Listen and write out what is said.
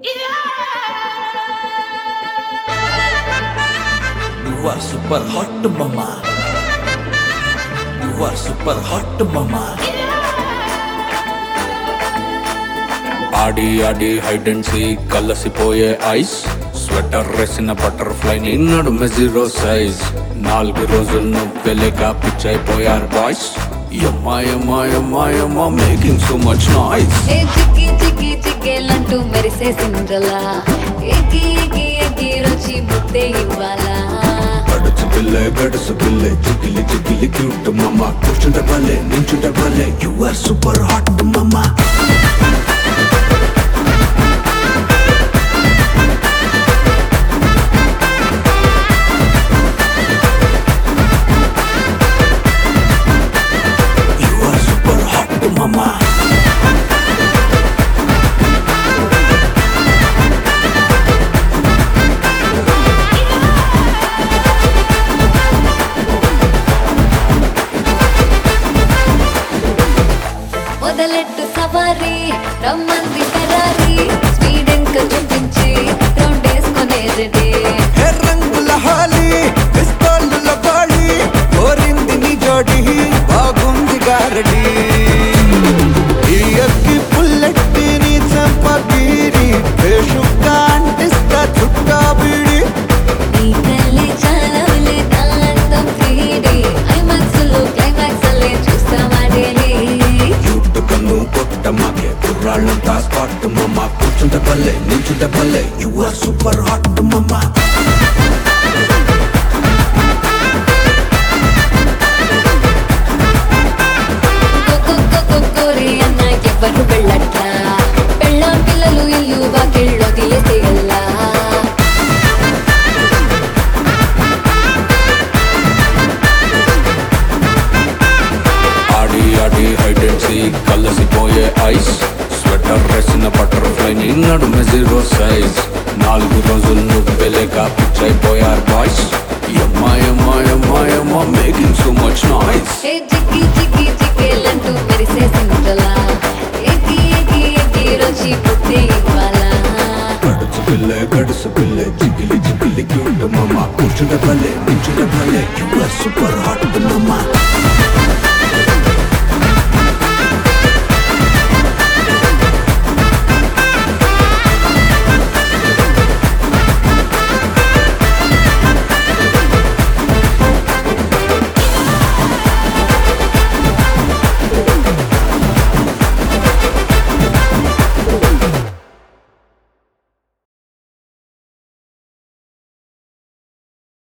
You are super hot mama. You are super hot mama. ఆడి ఆడి hide and seek కలసిపోయే ice sweater వేసిన butterfly నిన్నడు మెజిరో సైజ్ నాలుగు రోజులు నువ్వెలేక పిచ్చైపోయారు బాయ్స్ యమ్మాయమ్మాయమ్మాయమ్మ మేకింగ్ సో మచ్ నాయిస్ ఏ చిక్కి చిక్కి చిక్కేలంటూ మెరిసే సిండ్రలా ఎక్కి ఎక్కి ఎక్కి రుచి ముద్దే ఇవ్వాలా గడుచు పిల్ల గడుసు పిల్ల చికిలి చికిలి క్యూట్ మమ్మ కూర్చుంట భలే నించుంట భలే You are super hot mama. You are super hot mama. మొదలెట్టు సవారీ రమ్మంది ఫెరారీ స్వీడన్ కు చూపించి రౌండ్ వేసుకునే రెడీ హే రంగుల హాలి పిస్తోలుల బాళి కోరింది నీ జోడి బాగుంది గారడి ఈ అగ్గి పుల్లెట్టి నీ చంప బీరి పేషుగా అంటిస్తా చుట్టా బీడి నీ తల్లి చాలవులే తాంతం ఫీడి ఐమాక్స్ లో క్లైమాక్స్ అల్లే చూస్తామా డైలీ క్యూట్ కన్ను కొట్ట మాకే కుర్రాళ్ళంతా స్పాట్ మమ్మ కూర్చుంట భలే నించుంట భలే You are super hot mama. కోరి అన్న ఎవరు వెళ్ళట్లా పెళ్ళాం పిల్లలు ఇల్లు వాకిళ్ళు వదిలేసేయల్లా ఆడి ఆడి హైడ్ అండ్ సీ కలసిపోయే ఐస్ స్వెటర్ వేసిన బటర్ఫ్లై నిన్నడు మెజిరో సైజ్ నాలుగు రోజులు నువ్వెలేక పిచ్చైపోయారు బాయ్స్ యమ్మాయమ్మాయమ్మాయమ్మ మేకింగ్ సో మచ్ నాయిస్ ఏ చిక్కి చిక్కి చిక్కేలంటూ మెరిసే సిండ్రలా ఎక్కి ఎక్కి ఎక్కి రుచి పుట్టి ఇవ్వాలా గడుచు పిల్ల గడుసు పిల్ల చికిలి చికిలి క్యూట్ మమ్మ కూర్చుంట భలే నించుంట భలే You are super hot mama.